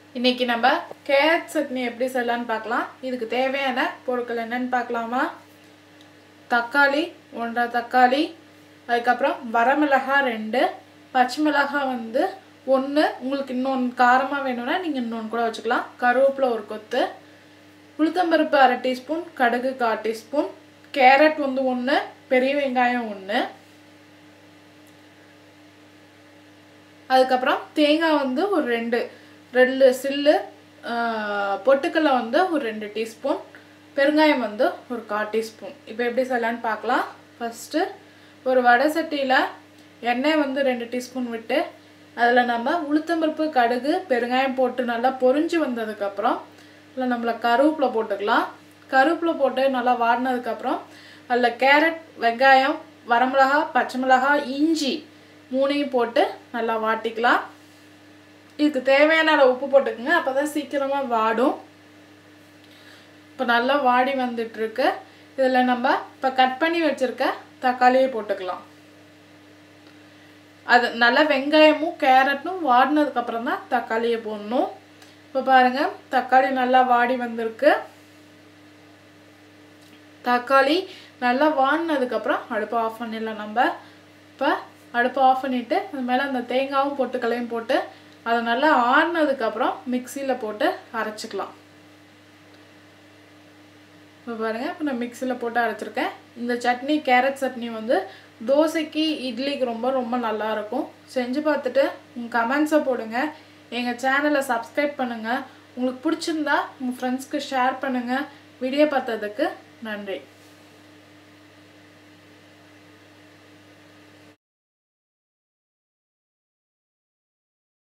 இன்னைக்கு நம்ம கேரட் சட்னி எப்படி செய்யலாம்னு பார்க்கலாம் இதுக்கு தேவையான பொருட்கள் என்னன்னு பார்க்கலாமா தக்காளி ஒன்றரை தக்காளி அதுக்கப்புறம் வரமிளகாய் ரெண்டு பச்சை மிளகாய் வந்து ஒன்று உங்களுக்கு இன்னொன்று காரமாக வேணும்னா நீங்கள் இன்னொன்று கூட வச்சுக்கலாம் கருவேப்பிலை ஒரு கொத்து உளுத்தம்பருப்பு அரை டீஸ்பூன் கடுகு கால் டீஸ்பூன் கேரட் வந்து ஒன்று பெரிய வெங்காயம் ஒன்று அதுக்கப்புறம் தேங்காய் வந்து ஒரு ரெண்டு ரெண்டு சில்லு பொட்டுக்கடலை வந்து ஒரு ரெண்டு டீஸ்பூன் பெருங்காயம் வந்து ஒரு கால் டீஸ்பூன் இப்போ எப்படி செய்யலான்னு பார்க்கலாம் ஃபஸ்ட்டு ஒரு வடை சட்டியில் எண்ணெய் வந்து ரெண்டு டீஸ்பூன் விட்டு அதில் நம்ம உளுத்தம்பருப்பு கடுகு பெருங்காயம் போட்டு நல்லா பொரிஞ்சு வந்ததுக்கப்புறம் அதில் நம்மள கருவேப்பிலை போட்டுக்கலாம் கருவேப்பிலை போட்டு நல்லா வாடினதுக்கப்புறம் அதில் கேரட் வெங்காயம் வரமிளகா பச்சை மிளகாய் இஞ்சி மூணையும் போட்டு நல்லா வாட்டிக்கலாம் இதுக்கு தேவையான அளவு உப்பு போட்டுக்கோங்க அப்போ தான் சீக்கிரமாக வாடும் இப்போ நல்லா வாடி வந்துட்டுருக்கு இதில் நம்ம இப்போ கட் பண்ணி வச்சுருக்க தக்காளியை போட்டுக்கலாம் அது நல்லா வெங்காயமும் கேரட்டும் வாடினதுக்கப்புறம் தான் தக்காளியை போடணும் இப்போ பாருங்கள் தக்காளி நல்லா வாடி வந்திருக்கு தக்காளி நல்லா வாடினதுக்கப்புறம் அடுப்பை ஆஃப் பண்ணிடலாம் நம்ம இப்போ அடுப்பை ஆஃப் பண்ணிவிட்டு அது மேலே அந்த தேங்காயும் பொட்டுக்களையும் போட்டு அதை நல்லா ஆடினதுக்கப்புறம் மிக்சியில் போட்டு அரைச்சிக்கலாம் இப்போ பாருங்கள் இப்போ நான் மிக்சியில் போட்டு அரைச்சிருக்கேன் இந்த சட்னி கேரட் சட்னி வந்து தோசைக்கு இட்லிக்கு ரொம்ப ரொம்ப நல்லாயிருக்கும் செஞ்சு பார்த்துட்டு உங்கள் கமெண்ட்ஸை போடுங்க எங்கள் சேனலை சப்ஸ்கிரைப் பண்ணுங்கள் உங்களுக்கு பிடிச்சிருந்தா உங்கள் ஃப்ரெண்ட்ஸ்க்கு ஷேர் பண்ணுங்கள் வீடியோ பார்த்ததுக்கு நன்றி